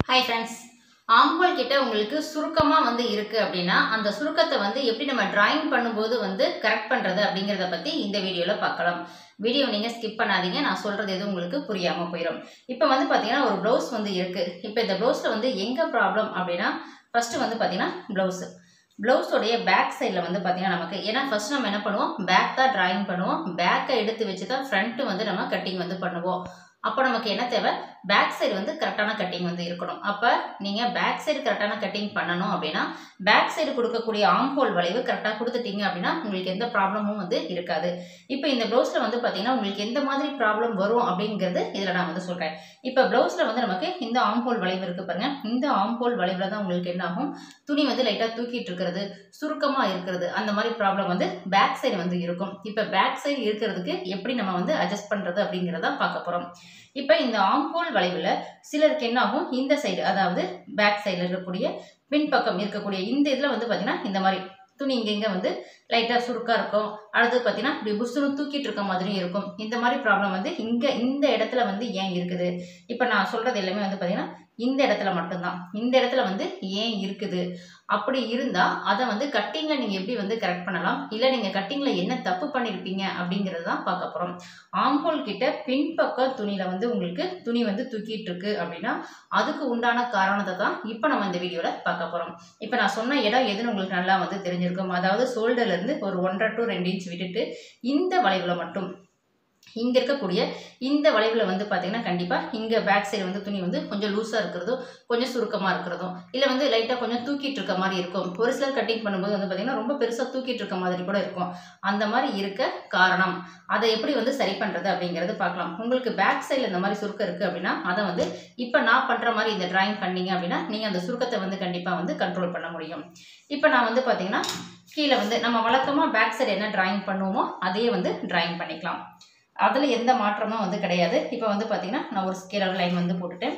hi friends ஆம்பல் கிட்ட உங்களுக்கு சுருக்கமாக வந்து இருக்குது அப்படின்னா அந்த சுருக்கத்தை வந்து எப்படி நம்ம டிராயிங் பண்ணும்போது வந்து கரெக்ட் பண்ணுறது அப்படிங்கிறத பற்றி இந்த வீடியோவில் பார்க்கலாம் வீடியோ நீங்கள் ஸ்கிப் பண்ணாதீங்க நான் சொல்கிறது எதுவும் உங்களுக்கு புரியாமல் போயிடும் இப்போ வந்து பார்த்தீங்கன்னா ஒரு ப்ளவுஸ் வந்து இருக்குது இப்போ இந்த ப்ளவுஸில் வந்து எங்கே ப்ராப்ளம் அப்படின்னா ஃபஸ்ட்டு வந்து பார்த்தீங்கன்னா ப்ளவுஸு ப்ளவுஸோடைய பேக் சைடில் வந்து பார்த்தீங்கன்னா நமக்கு ஏன்னா ஃபர்ஸ்ட் நம்ம என்ன பண்ணுவோம் பேக் தான் டிராயிங் பண்ணுவோம் பேக்கை எடுத்து வச்சு தான் ஃப்ரண்ட்டு வந்து நம்ம கட்டிங் வந்து பண்ணுவோம் அப்போ நமக்கு என்ன தேவை பேக் சைடு வந்து கரெக்டான கட்டிங் வந்து இருக்கணும் அப்போ நீங்கள் பேக் சைடு கரெக்டான கட்டிங் பண்ணணும் அப்படின்னா பேக் சைடு கொடுக்கக்கூடிய ஆம்போல் வளைவு கரெக்டாக கொடுத்துட்டீங்க அப்படின்னா உங்களுக்கு எந்த ப்ராப்ளமும் வந்து இருக்காது இப்போ இந்த ப்ளவுஸில் வந்து பார்த்தீங்கன்னா உங்களுக்கு எந்த மாதிரி ப்ராப்ளம் வரும் அப்படிங்கிறது இதில் நான் வந்து சொல்கிறேன் இப்போ ப்ளவுஸில் வந்து நமக்கு இந்த ஆம்போல் வளைவு இருக்குது பாருங்க இந்த ஆம்போல் வளைவில் தான் உங்களுக்கு என்ன ஆகும் துணி வந்து லைட்டாக தூக்கிட்டு இருக்கிறது சுருக்கமாக இருக்கிறது அந்த மாதிரி ப்ராப்ளம் வந்து பேக் சைடு வந்து இருக்கும் இப்போ பேக் சைடு இருக்கிறதுக்கு எப்படி நம்ம வந்து அட்ஜஸ்ட் பண்ணுறது அப்படிங்கிறத பார்க்க போகிறோம் இப்போ இந்த ஆம்போல் வளைவில் சிலருக்கு என்ன ஆகும் இந்த சைடு அதாவது பேக் சைடில் இருக்கக்கூடிய பின்பக்கம் இருக்கக்கூடிய இந்த இதில் வந்து பார்த்திங்கன்னா இந்த மாதிரி துணி இங்கே இங்கே வந்து லைட்டாக சுருக்காக இருக்கும் அடுத்து பார்த்தீங்கன்னா இப்படி புஷ்ஷுன்னு தூக்கிட்டு இருக்க மாதிரியும் இருக்கும் இந்த மாதிரி ப்ராப்ளம் வந்து இங்கே இந்த இடத்துல வந்து ஏன் இருக்குது இப்போ நான் சொல்கிறது எல்லாமே வந்து பார்த்திங்கன்னா இந்த இடத்துல மட்டும்தான் இந்த இடத்துல வந்து ஏன் இருக்குது அப்படி இருந்தால் அதை வந்து கட்டிங்கில் நீங்கள் எப்படி வந்து கரெக்ட் பண்ணலாம் இல்லை நீங்கள் கட்டிங்கில் என்ன தப்பு பண்ணியிருப்பீங்க அப்படிங்கிறது தான் பார்க்க போகிறோம் ஆம்போல் கிட்ட பின்பக்கம் துணியில் வந்து உங்களுக்கு துணி வந்து தூக்கிட்டு இருக்கு அப்படின்னா அதுக்கு உண்டான காரணத்தை தான் இப்போ நம்ம இந்த வீடியோவில் பார்க்க போகிறோம் இப்போ நான் சொன்ன இடம் எதுன்னு உங்களுக்கு நல்லா வந்து தெரிஞ்சிருக்கும் அதாவது ஷோல்டர்லேருந்து ஒரு ஒன்றரை டு ரெண்டு இன்ச் விட்டுட்டு இந்த வளைவில் மட்டும் இங்கே இருக்கக்கூடிய இந்த வளைவில் வந்து பார்த்தீங்கன்னா கண்டிப்பாக இங்கே பேக் சைடு வந்து துணி வந்து கொஞ்சம் லூஸாக இருக்கிறதும் கொஞ்சம் சுருக்கமாக இருக்கிறதும் இல்லை வந்து லைட்டாக கொஞ்சம் தூக்கிட்டு இருக்க மாதிரி இருக்கும் ஒரு சிலர் கட்டிங் பண்ணும்போது வந்து பார்த்தீங்கன்னா ரொம்ப பெருசாக தூக்கிட்டு இருக்க மாதிரி கூட இருக்கும் அந்த மாதிரி இருக்க காரணம் அதை எப்படி வந்து சரி பண்ணுறது அப்படிங்கிறது பார்க்கலாம் உங்களுக்கு பேக் சைடில் இந்த மாதிரி சுருக்கம் இருக்குது அப்படின்னா அதை வந்து இப்போ நான் பண்ணுற மாதிரி இந்த டிராயிங் பண்ணீங்க அப்படின்னா நீங்கள் அந்த சுருக்கத்தை வந்து கண்டிப்பாக வந்து கண்ட்ரோல் பண்ண முடியும் இப்போ நான் வந்து பார்த்தீங்கன்னா கீழே வந்து நம்ம வழக்கமாக பேக் சைடு என்ன டிராயிங் பண்ணுவோமோ அதையே வந்து டிராயிங் பண்ணிக்கலாம் அதில் எந்த மாற்றமும் வந்து கிடையாது இப்போ வந்து பார்த்திங்கன்னா நான் ஒரு ஸ்கேலர் லைன் வந்து போட்டுட்டேன்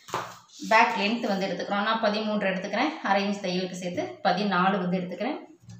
பேக் லென்த் வந்து எடுத்துக்கிறோம் நான் பதிமூன்று எடுத்துக்கிறேன் அரை இன்ச் தையலுக்கு சேர்த்து பதினாலு வந்து எடுத்துக்கிறேன்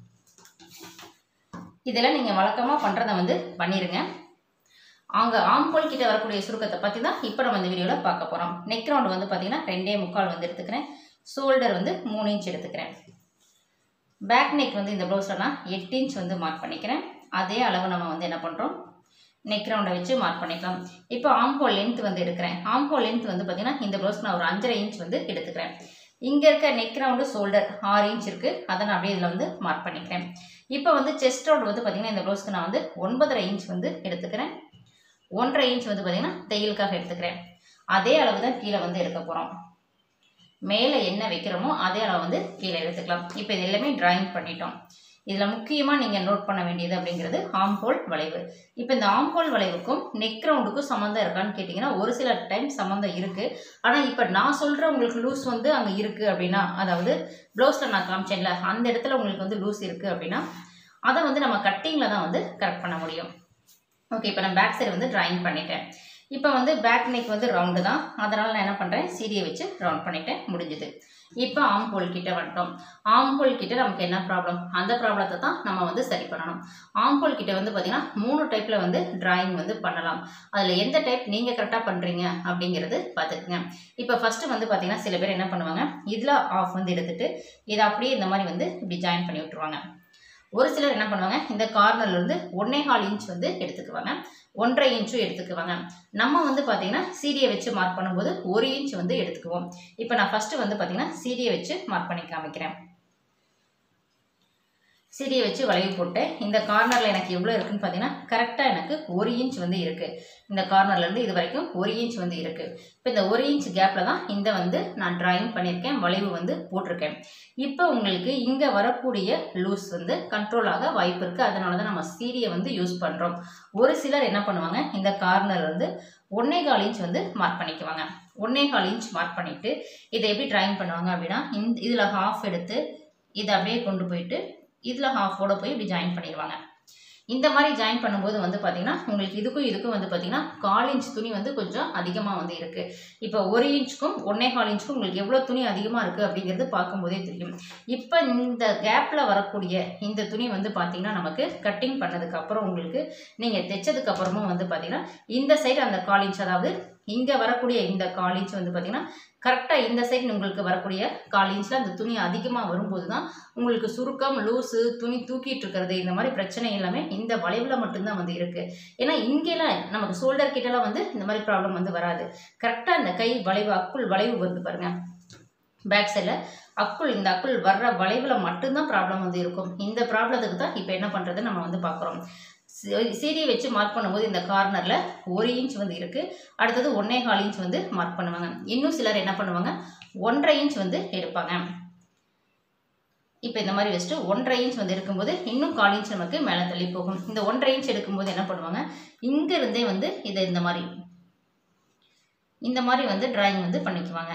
இதில் நீங்கள் வழக்கமாக பண்ணுறதை வந்து பண்ணிடுங்க அங்கே ஆம்போல் கிட்ட வரக்கூடிய சுருக்கத்தை பற்றி தான் இப்போ நம்ம இந்த வீடியோவில் பார்க்க போகிறோம் நெக் ரவுண்டு வந்து பார்த்திங்கன்னா ரெண்டே முக்கால் வந்து எடுத்துக்கிறேன் ஷோல்டர் வந்து மூணு இன்ச் எடுத்துக்கிறேன் பேக் நெக் வந்து இந்த ப்ளவுஸில் நான் எட்டு இன்ச் வந்து மார்க் பண்ணிக்கிறேன் அதே அளவு நம்ம வந்து என்ன பண்ணுறோம் நெக் ரவுண்டை வச்சு மார்க் பண்ணிக்கலாம் இப்போ ஆம்போல் லென்த் வந்து எடுக்கிறேன் ஆம்போல் லென்த் வந்து பார்த்திங்கன்னா இந்த ப்ளவுஸ்க்கு நான் ஒரு அஞ்சரை இன்ச் வந்து எடுத்துக்கிறேன் இங்கே இருக்க நெக் ரவுண்டு ஷோல்டர் ஆறு இன்ச் இருக்குது அதை நான் அப்படியே இதில் வந்து மார்க் பண்ணிக்கிறேன் இப்போ வந்து செஸ்ட் ரவுண்ட் வந்து பார்த்திங்கன்னா இந்த ப்ளவுஸ்க்கு நான் வந்து ஒன்பதரை இன்ச் வந்து எடுத்துக்கிறேன் ஒன்றரை இன்ச் வந்து பார்த்திங்கன்னா தையலுக்காக எடுத்துக்கிறேன் அதே அளவு தான் கீழே வந்து எடுக்க போகிறோம் மேலே என்ன வைக்கிறோமோ அதே அளவு வந்து கீழே எடுத்துக்கலாம் இப்போ இது எல்லாமே டிராயிங் பண்ணிட்டோம் இதில் முக்கியமாக நீங்கள் நோட் பண்ண வேண்டியது அப்படிங்கிறது ஆம்போல் வளைவு இப்போ இந்த ஆம்போல் வளைவுக்கும் நெக் ரவுண்டுக்கும் சம்மந்தம் இருக்கான்னு கேட்டிங்கன்னா ஒரு சில டைம் சம்மந்தம் இருக்குது ஆனால் இப்போ நான் சொல்கிற உங்களுக்கு லூஸ் வந்து அங்கே இருக்குது அப்படின்னா அதாவது ப்ளவுஸில் நான் காமிச்சேன்ல அந்த இடத்துல உங்களுக்கு வந்து லூஸ் இருக்குது அப்படின்னா அதை வந்து நம்ம கட்டிங்கில் தான் வந்து கரெக்ட் பண்ண முடியும் ஓகே இப்போ நான் பேக் சைடு வந்து ட்ராயிங் பண்ணிட்டேன் இப்போ வந்து பேக் நெக் வந்து ரவுண்டு தான் அதனால் நான் என்ன பண்ணுறேன் சீரியை வச்சு ரவுண்ட் பண்ணிட்டேன் முடிஞ்சுது இப்போ ஆம்போல் கிட்ட வந்துட்டோம் ஆம்போல் கிட்ட நமக்கு என்ன ப்ராப்ளம் அந்த ப்ராப்ளத்தை தான் நம்ம வந்து சரி பண்ணணும் ஆம்போல் கிட்ட வந்து பார்த்திங்கன்னா மூணு டைப்பில் வந்து டிராயிங் வந்து பண்ணலாம் அதில் எந்த டைப் நீங்கள் கரெக்டாக பண்ணுறீங்க அப்படிங்கிறது பார்த்துக்குங்க இப்போ ஃபஸ்ட்டு வந்து பார்த்திங்கன்னா சில பேர் என்ன பண்ணுவாங்க இதில் ஆஃப் வந்து எடுத்துகிட்டு இதை அப்படியே இந்த மாதிரி வந்து இப்படி ஜாயின் பண்ணி விட்ருவாங்க ஒரு சிலர் என்ன பண்ணுவாங்க இந்த கார்னர்லேருந்து ஒன்னே கால் இன்ச் வந்து எடுத்துக்குவாங்க ஒன்றரை இன்ச்சும் எடுத்துக்குவாங்க நம்ம வந்து பார்த்திங்கன்னா சீரியை வச்சு மார்க் பண்ணும்போது ஒரு இன்ச் வந்து எடுத்துக்குவோம் இப்போ நான் ஃபஸ்ட்டு வந்து பார்த்திங்கன்னா சீரியை வச்சு மார்க் பண்ணி காமிக்கிறேன் சீரியை வச்சு வளைவு போட்டேன் இந்த கார்னரில் எனக்கு எவ்வளோ இருக்குன்னு பார்த்தீங்கன்னா கரெக்டாக எனக்கு ஒரு இன்ச் வந்து இருக்குது இந்த கார்னர்லேருந்து இது வரைக்கும் ஒரு இன்ச் வந்து இருக்குது இப்போ இந்த ஒரு இன்ச் கேப்பில் தான் இந்த வந்து நான் ட்ராயிங் பண்ணியிருக்கேன் வளைவு வந்து போட்டிருக்கேன் இப்போ உங்களுக்கு இங்கே வரக்கூடிய லூஸ் வந்து கண்ட்ரோல் ஆக வாய்ப்பு இருக்குது அதனால தான் நம்ம சீரியை வந்து யூஸ் பண்ணுறோம் ஒரு சிலர் என்ன பண்ணுவாங்க இந்த கார்னர் வந்து ஒன்னே கால் இன்ச் வந்து மார்க் பண்ணிக்குவாங்க ஒன்னே கால் இன்ச் மார்க் பண்ணிவிட்டு இதை எப்படி ட்ராயிங் பண்ணுவாங்க அப்படின்னா இந்த இதில் ஹாஃப் எடுத்து இதை அப்படியே கொண்டு போயிட்டு இதில் ஹாஃபோட போய் இப்படி ஜாயின் பண்ணிடுவாங்க இந்த மாதிரி ஜாயின் பண்ணும்போது வந்து பார்த்திங்கன்னா உங்களுக்கு இதுக்கும் இதுக்கும் வந்து பார்த்திங்கன்னா கால் இன்ச் துணி வந்து கொஞ்சம் அதிகமாக வந்து இருக்குது இப்போ ஒரு இன்ச்சுக்கும் ஒன்னே கால் இன்ச்சுக்கும் உங்களுக்கு எவ்வளோ துணி அதிகமாக இருக்குது அப்படிங்கிறது பார்க்கும்போதே தெரியும் இப்போ இந்த கேப்பில் வரக்கூடிய இந்த துணி வந்து பார்த்திங்கன்னா நமக்கு கட்டிங் பண்ணதுக்கப்புறம் உங்களுக்கு நீங்கள் தைச்சதுக்கப்புறமும் வந்து பார்த்திங்கன்னா இந்த சைடு அந்த கால் இன்ச் அதாவது இங்கே வரக்கூடிய இந்த கால் இன்ச் வந்து பார்த்திங்கன்னா கரெக்டாக இந்த சைடு உங்களுக்கு வரக்கூடிய கால் இன்ச்சில் அந்த துணி அதிகமாக வரும்போது தான் உங்களுக்கு சுருக்கம் லூஸு துணி தூக்கிட்டு இருக்கிறது இந்த மாதிரி பிரச்சனை எல்லாமே இந்த வளைவில் மட்டும்தான் வந்து இருக்குது ஏன்னா இங்கெல்லாம் நமக்கு ஷோல்டர் கிட்டலாம் வந்து இந்த மாதிரி ப்ராப்ளம் வந்து வராது கரெக்டாக இந்த கை வளைவு அக்குள் வளைவு வருது பாருங்கள் பேக் சைடில் அக்குள் இந்த அக்குள் வர்ற வளைவில் மட்டும்தான் ப்ராப்ளம் வந்து இருக்கும் இந்த ப்ராப்ளத்துக்கு தான் இப்போ என்ன பண்ணுறது நம்ம வந்து பார்க்குறோம் சீரியை வச்சு மார்க் பண்ணும்போது இந்த கார்னரில் ஒரு இன்ச் வந்து இருக்குது அடுத்தது ஒன்றே கால் இன்ச் வந்து மார்க் பண்ணுவாங்க இன்னும் சிலர் என்ன பண்ணுவாங்க ஒன்றரை இன்ச் வந்து எடுப்பாங்க இப்போ இந்த மாதிரி வச்சுட்டு ஒன்றரை இன்ச் வந்து எடுக்கும்போது இன்னும் கால் இன்ச் நமக்கு மேலே தள்ளி போகும் இந்த ஒன்றரை இன்ச் எடுக்கும்போது என்ன பண்ணுவாங்க இங்கேருந்தே வந்து இதை இந்த மாதிரி இந்த மாதிரி வந்து டிராயிங் வந்து பண்ணிக்குவாங்க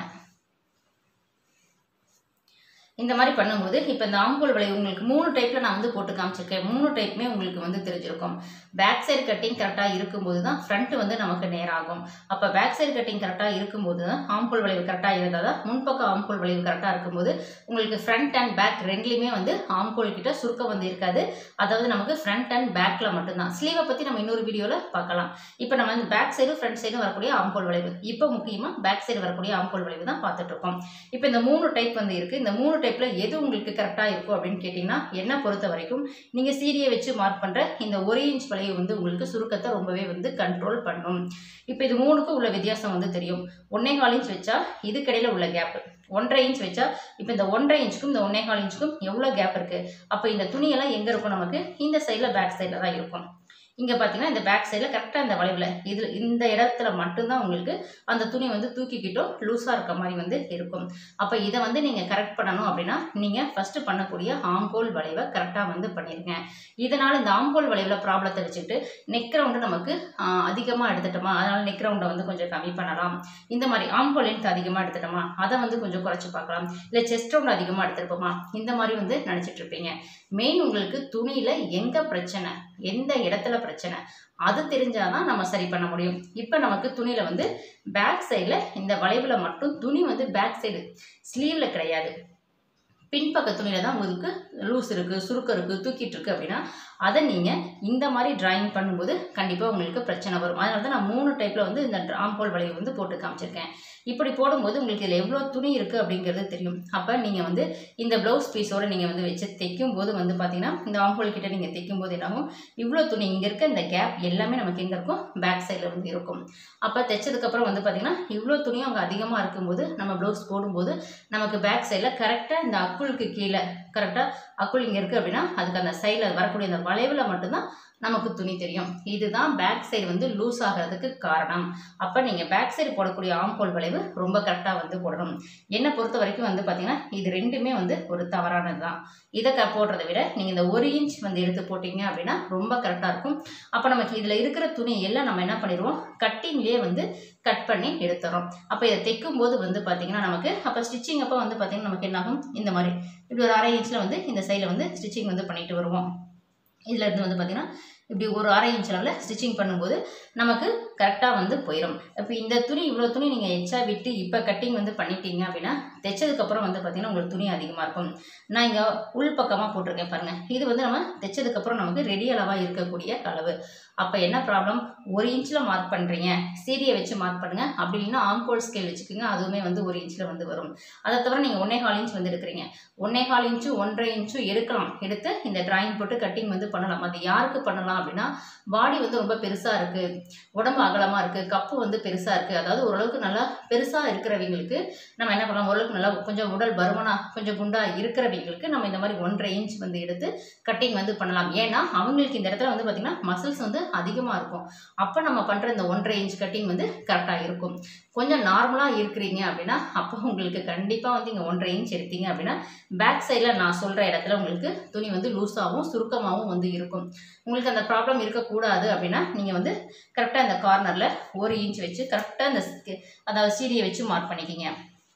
இந்த மாதிரி பண்ணும்போது இப்போ இந்த ஆம்பூல் வளைவு உங்களுக்கு மூணு டைப்பில் நான் வந்து போட்டு காமிச்சிருக்கேன் மூணு டைப்புமே உங்களுக்கு வந்து தெரிஞ்சிருக்கும் பேக் சைடு கட்டிங் கரெக்டாக இருக்கும்போது தான் ஃப்ரண்ட் வந்து நமக்கு நேராகும் அப்போ பேக் சைடு கட்டிங் கரெக்டாக இருக்கும்போது தான் ஆம்பூல் வளைவு கரெக்டாக இருந்தால் தான் முன்பக்கம் ஆம்பூல் வளைவு கரெக்டாக இருக்கும்போது உங்களுக்கு ஃப்ரண்ட் அண்ட் பேக் ரெண்டுலேயுமே வந்து ஆம்பூல் கிட்ட சுருக்கம் வந்து இருக்காது அதாவது நமக்கு ஃப்ரண்ட் அண்ட் பேக்கில் மட்டும்தான் ஸ்லீவை பற்றி நம்ம இன்னொரு வீடியோவில் பார்க்கலாம் இப்போ நம்ம வந்து பேக் சைடும் ஃப்ரண்ட் சைடும் வரக்கூடிய ஆம்பூல் வளைவு இப்போ முக்கியமாக பேக் சைடு வரக்கூடிய ஆம்பூல் வளைவு தான் பார்த்துட்டு இருக்கோம் இப்போ இந்த மூணு டைப் வந்து இருக்குது இந்த மூணு டைப்பில் எது உங்களுக்கு கரெக்டாக இருக்கும் அப்படின்னு கேட்டிங்கன்னா என்ன பொறுத்த வரைக்கும் நீங்கள் சீரியை வச்சு மார்க் பண்ணுற இந்த ஒரு இன்ச் வளைவு வந்து உங்களுக்கு சுருக்கத்தை ரொம்பவே வந்து கண்ட்ரோல் பண்ணும் இப்போ இது மூணுக்கும் உள்ள வித்தியாசம் வந்து தெரியும் ஒன்றே கால் இன்ச் வச்சா இதுக்கடையில் உள்ள கேப் ஒன்றரை இன்ச் வச்சா இப்போ இந்த ஒன்றரை இன்ச்சுக்கும் இந்த ஒன்றே கால் இன்ச்சுக்கும் எவ்வளோ கேப் இருக்குது அப்போ இந்த துணியெல்லாம் எங்கே இருக்கும் நமக்கு இந்த சைடில் பேக் சைடில் தான் இருக்கும் இங்கே பார்த்தீங்கன்னா இந்த பேக் சைடில் கரெக்டாக இந்த வளைவில் இது இந்த இடத்துல மட்டும்தான் உங்களுக்கு அந்த துணி வந்து தூக்கிக்கிட்டோ லூஸாக இருக்க மாதிரி வந்து இருக்கும் அப்போ இதை வந்து நீங்கள் கரெக்ட் பண்ணணும் அப்படின்னா நீங்கள் ஃபஸ்ட்டு பண்ணக்கூடிய ஆம்போல் வளைவை கரெக்டாக வந்து பண்ணிடுங்க இதனால் இந்த ஆம்போல் வளைவில் ப்ராப்ளத்தை வச்சுக்கிட்டு நெக் ரவுண்டு நமக்கு அதிகமாக எடுத்துட்டோமா அதனால் நெக் ரவுண்டை வந்து கொஞ்சம் கம்மி பண்ணலாம் இந்த மாதிரி ஆம்போல் லென்த் அதிகமாக எடுத்துட்டோமா அதை வந்து கொஞ்சம் குறைச்சி பார்க்கலாம் இல்லை செஸ்ட் ரவுண்ட் அதிகமாக எடுத்துருப்போமா இந்த மாதிரி வந்து நினச்சிட்டு இருப்பீங்க மெயின் உங்களுக்கு துணியில் எங்கே பிரச்சனை எந்த இடத்துல பிரச்சனை அது தெரிஞ்சாதான் நம்ம சரி பண்ண முடியும் இப்போ நமக்கு துணியில் வந்து பேக் சைடில் இந்த வளைவில் மட்டும் துணி வந்து பேக் சைடு ஸ்லீவில் கிடையாது பின்பக்க துணியில் தான் உங்களுக்கு லூஸ் இருக்குது சுருக்கம் இருக்குது தூக்கிட்டு இருக்கு அப்படின்னா அதை நீங்கள் இந்த மாதிரி டிராயிங் பண்ணும்போது கண்டிப்பாக உங்களுக்கு பிரச்சனை வரும் அதனால தான் நான் மூணு டைப்பில் வந்து இந்த ஆம்போல் வளைவு வந்து போட்டு காமிச்சிருக்கேன் இப்படி போடும்போது உங்களுக்கு இதில் எவ்வளோ துணி இருக்குது அப்படிங்கிறது தெரியும் அப்போ நீங்கள் வந்து இந்த ப்ளவுஸ் பீஸோடு நீங்கள் வந்து வச்சு தைக்கும் போது வந்து பார்த்தீங்கன்னா இந்த ஆம்போல் கிட்ட நீங்கள் தைக்கும் போது என்னாகும் இவ்வளோ துணி இங்கே இருக்க இந்த கேப் எல்லாமே நமக்கு எங்கே இருக்கும் பேக் சைடில் வந்து இருக்கும் அப்போ தைச்சதுக்கப்புறம் வந்து பார்த்தீங்கன்னா இவ்வளோ துணியும் அங்கே அதிகமாக இருக்கும்போது நம்ம ப்ளவுஸ் போடும்போது நமக்கு பேக் சைடில் கரெக்டாக இந்த அக்குளுக்கு கீழே கரெக்டாக அக்குள் இங்கே இருக்குது அப்படின்னா அதுக்கு அந்த சைடில் வரக்கூடிய அந்த வளைவில் மட்டும்தான் நமக்கு துணி தெரியும் இதுதான் பேக் சைடு வந்து லூஸ் ஆகிறதுக்கு காரணம் அப்போ நீங்கள் பேக் சைடு போடக்கூடிய ஆம்போல் வளைவு ரொம்ப கரெக்டாக வந்து போடணும் என்னை பொறுத்த வரைக்கும் வந்து பார்த்தீங்கன்னா இது ரெண்டுமே வந்து ஒரு தவறானது தான் இதை க போடுறதை விட நீங்கள் இந்த ஒரு இன்ச் வந்து எடுத்து போட்டிங்க அப்படின்னா ரொம்ப கரெக்டாக இருக்கும் அப்போ நமக்கு இதில் இருக்கிற துணி எல்லாம் நம்ம என்ன பண்ணிடுவோம் கட்டிங்லேயே வந்து கட் பண்ணி எடுத்துறோம் அப்போ இதை தைக்கும் போது வந்து பார்த்தீங்கன்னா நமக்கு அப்போ ஸ்டிச்சிங் அப்போ வந்து பார்த்தீங்கன்னா நமக்கு என்ன ஆகும் இந்த மாதிரி இப்படி ஒரு அரை இன்ச்சில் வந்து இந்த சைடில் வந்து ஸ்டிச்சிங் வந்து பண்ணிட்டு வருவோம் இதில் இருந்து வந்து பார்த்திங்கன்னா இப்படி ஒரு அரை இன்ச் அளவில் ஸ்டிச்சிங் பண்ணும்போது நமக்கு கரெக்டாக வந்து போயிடும் இப்போ இந்த துணி இவ்வளோ துணி நீங்கள் எச்சா விட்டு இப்போ கட்டிங் வந்து பண்ணிட்டீங்க அப்படின்னா தைச்சதுக்கப்புறம் வந்து பார்த்திங்கன்னா உங்களுக்கு துணி அதிகமாக இருக்கும் நான் இங்கே உள் பக்கமாக போட்டிருக்கேன் பாருங்கள் இது வந்து நம்ம தைச்சதுக்கப்புறம் நமக்கு ரெடி அளவாக இருக்கக்கூடிய அளவு அப்போ என்ன ப்ராப்ளம் ஒரு இன்ச்சில் மார்க் பண்ணுறீங்க சீரியை வச்சு மார்க் பண்ணுங்கள் அப்படி இல்லைன்னா ஆம்கோல் ஸ்கேல் வச்சுக்கோங்க அதுவுமே வந்து ஒரு இன்ச்சில் வந்து வரும் அதை தவிர நீங்கள் ஒன்றே கால் இன்ச் வந்து எடுக்கிறீங்க ஒன்றே கால் இன்ச்சும் ஒன்றரை இன்ச்சும் எடுக்கலாம் எடுத்து இந்த டிராயிங் போட்டு கட்டிங் வந்து பண்ணலாம் அது யாருக்கு பண்ணலாம் அப்படின்னா பாடி வந்து ரொம்ப பெருசாக இருக்குது உடம்பு அகலமாக இருக்குது கப்பு வந்து பெருசாக இருக்குது அதாவது ஓரளவுக்கு நல்லா பெருசாக இருக்கிறவங்களுக்கு நம்ம என்ன பண்ணலாம் ஓரளவுக்கு நல்லா கொஞ்சம் உடல் பருமனாக கொஞ்சம் குண்டாக இருக்கிறவங்களுக்கு நம்ம இந்த மாதிரி ஒன்றரை இன்ச் வந்து எடுத்து கட்டிங் வந்து பண்ணலாம் ஏன்னா அவங்களுக்கு இந்த இடத்துல வந்து பார்த்திங்கன்னா மசில்ஸ் வந்து அதிகமாக இருக்கும் அப்போ நம்ம பண்ணுற இந்த ஒன்றரை இன்ச் கட்டிங் வந்து கரெக்டாக இருக்கும் கொஞ்சம் நார்மலாக இருக்கிறீங்க அப்படின்னா அப்போ உங்களுக்கு கண்டிப்பாக வந்து இங்கே ஒன்றரை இன்ச் எடுத்தீங்க அப்படின்னா பேக் சைடில் நான் சொல்கிற இடத்துல உங்களுக்கு துணி வந்து லூஸாகவும் சுருக்கமாகவும் வந்து இருக்கும் உங்களுக்கு அந்த ப்ராப்ளம் இருக்கக்கூடாது அப்படின்னா நீங்கள் வந்து கரெக்டாக இந்த கார்னரில் ஒரு இன்ச் வச்சு கரெக்டாக இந்த ஸ்கே- அதாவது சீடியை வச்சு மார்க் பண்ணிக்கிங்க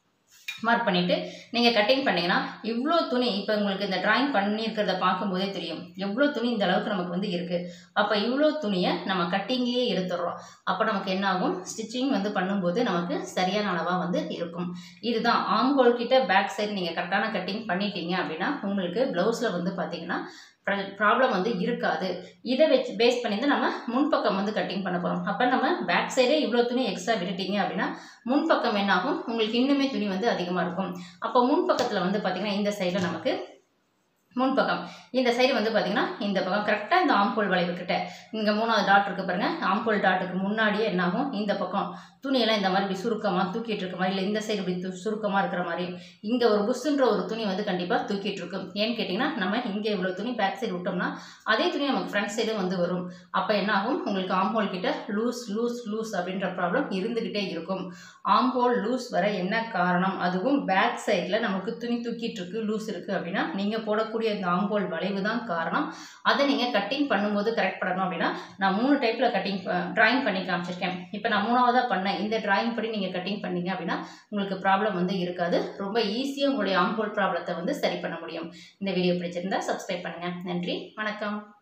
மார்க் பண்ணிவிட்டு நீங்கள் கட்டிங் பண்ணிங்கன்னா இவ்வளோ துணி இப்போ உங்களுக்கு இந்த டிராயிங் பண்ணியிருக்கிறத பார்க்கும்போதே தெரியும் எவ்வளோ துணி இந்த அளவுக்கு நமக்கு வந்து இருக்குது அப்போ இவ்வளோ துணியை நம்ம கட்டிங்லேயே எடுத்துடுறோம் அப்போ நமக்கு என்ன ஆகும் ஸ்டிச்சிங் வந்து பண்ணும்போது நமக்கு சரியான அளவாக வந்து இருக்கும் இதுதான் ஆம்ஹோல் கிட்ட பேக் சைடு நீங்கள் கரெக்டான கட்டிங் பண்ணிட்டீங்க அப்படின்னா உங்களுக்கு ப்ளவுஸில் வந்து பார்த்தீங்கன்னா ப்ராப்ளம் வந்து இருக்காது இதை வச்சு பேஸ் பண்ணி தான் நம்ம முன்பக்கம் வந்து கட்டிங் பண்ண போகிறோம் அப்போ நம்ம பேக் சைடே இவ்வளோ துணி எக்ஸ்ட்ரா விட்டுட்டீங்க அப்படின்னா முன்பக்கம் என்ன ஆகும் உங்களுக்கு இன்னுமே துணி வந்து அதிகமாக இருக்கும் அப்போ முன்பக்கத்தில் வந்து பார்த்திங்கன்னா இந்த சைடில் நமக்கு முன்பக்கம் இந்த சைடு வந்து பார்த்திங்கன்னா இந்த பக்கம் கரெக்டாக இந்த ஆம்போல் வளைவு கிட்ட இங்கே மூணாவது டாட் இருக்கு பாருங்கள் ஆம்போல் டாட்டுக்கு முன்னாடியே என்ன ஆகும் இந்த பக்கம் துணியெல்லாம் இந்த மாதிரி இப்படி சுருக்கமாக தூக்கிட்டு இருக்க மாதிரி இல்லை இந்த சைடு இப்படி து சுருக்கமாக இருக்கிற மாதிரி இங்கே ஒரு புஷ்ஷுன்ற ஒரு துணி வந்து கண்டிப்பாக தூக்கிட்டு இருக்கும் ஏன்னு கேட்டிங்கன்னா நம்ம இங்கே இவ்வளோ துணி பேக் சைடு விட்டோம்னா அதே துணி நமக்கு ஃப்ரண்ட் சைடும் வந்து வரும் அப்போ என்ன ஆகும் உங்களுக்கு ஆம்போல் கிட்ட லூஸ் லூஸ் லூஸ் அப்படின்ற ப்ராப்ளம் இருந்துக்கிட்டே இருக்கும் ஆம்போல் லூஸ் வர என்ன காரணம் அதுவும் பேக் சைடில் நமக்கு துணி தூக்கிட்டு இருக்கு லூஸ் இருக்குது அப்படின்னா நீங்கள் போடக்கூடிய இந்த ஆம்போல் வளைவு தான் காரணம் அதை நீங்கள் கட்டிங் பண்ணும்போது கரெக்ட் பண்ணணும் அப்படின்னா நான் மூணு டைப்பில் கட்டிங் ட்ராயிங் பண்ணி காமிச்சிருக்கேன் இப்போ நான் மூணாவதாக பண்ண இந்த ட்ராயிங் படி நீங்கள் கட்டிங் பண்ணீங்க அப்படின்னா உங்களுக்கு ப்ராப்ளம் வந்து இருக்காது ரொம்ப ஈஸியாக உங்களுடைய ஆம்போல் ப்ராப்ளத்தை வந்து சரி பண்ண முடியும் இந்த வீடியோ பிடிச்சிருந்தா சப்ஸ்கிரைப் பண்ணுங்கள் நன்றி வணக்கம்